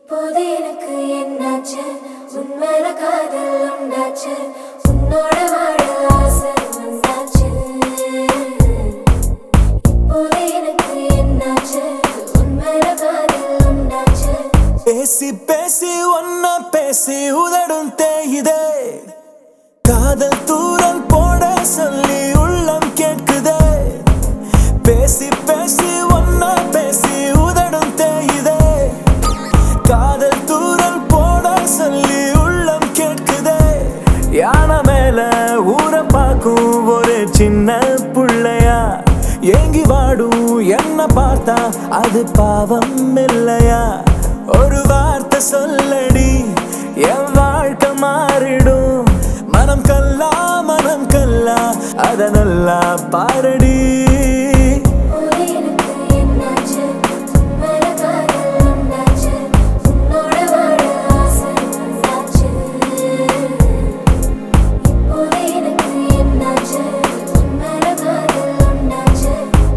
இப்போது எனக்கு என்னாச்சு உண்மையில காதல் உண்டாச்சு உன்னோட வாழ ஆசை வந்தாச்சு இப்போது எனக்கு என்னாச்சு உண்மையில காதல் உண்டாச்சு பேசி பேசி ஒன்னா பேசி உதடும் தேயுதே காதல் தூரல் போட சொல்லி உள்ளம் கேட்குதே பேசி பேசி ஒன்னா பேசி உதடும் தேயுதே காதல் தூரல் போட சொல்லி உள்ளம் கேட்குதே யானை மேல ஊற பார்க்கும் ஒரு சின்ன புள்ளையா ஏங்கி வாடும் என்ன பார்த்தா அது பாவம் இல்லையா ஒரு வார்த்தை சொல்லடி என் வாழ்க்கை மாறிடும் மனம் கல்லா மனம் கல்லா அத நல்லா பாரடி இப்போது எனக்கு என்னாச்சு உண்மையில காதல் உண்டாச்சு உன்னோட வாழ ஆசை வந்தாச்சு இப்போது எனக்கு என்னாச்சு உண்மையில காதல் உண்டாச்சு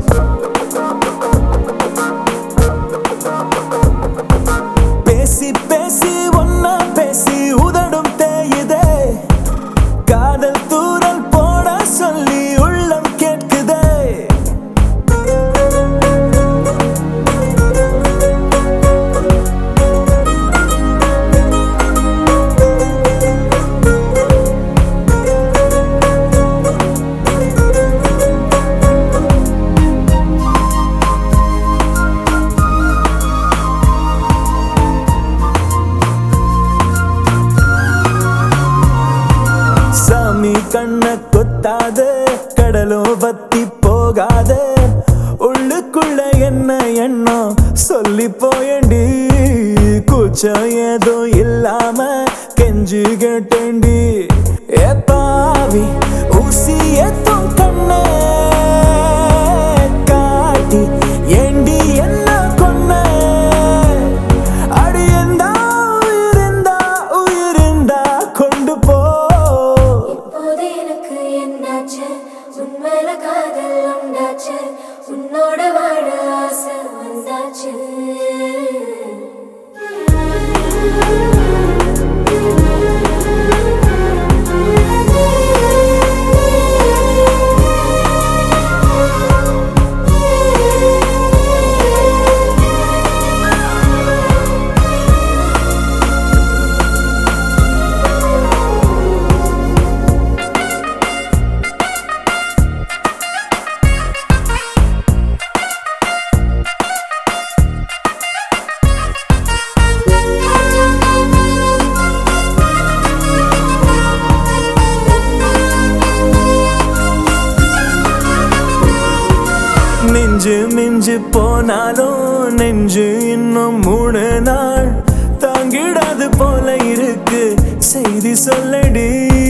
பேசி பேசி ஒன்னா பேசி உதடும் தேயுதே காதல் தூரல் போட சொல்லி உள்ளம் கேட்குதே சாமி கண்ண கொத்தாத கடலோ வத்தி போகாத உள்ளுக்குள்ள என்ன எண்ணம் சொல்லி போயண்டி கூச்சம் ஏதோ இல்லாம கெஞ்சு கேட்டேண்டி ஏ பாவி ஊசி ஏத்தும் கண்ண காட்டி ஏண்டி என்ன கொன்ன அடி இருந்தா உயிரிந்தா உயிரிந்தா கொண்டு போ இப்போது எனக்கு என்னாச்சு உண்மையில காதல் உண்டாச்சு உன்னோட வாழ ஆசை வந்தாச்சு நெஞ்சு மிஞ்சு போனாலும் நெஞ்சு இன்னும் மூணு நாள் தாங்கிடாது போல இருக்கு செய்தி சொல்லடி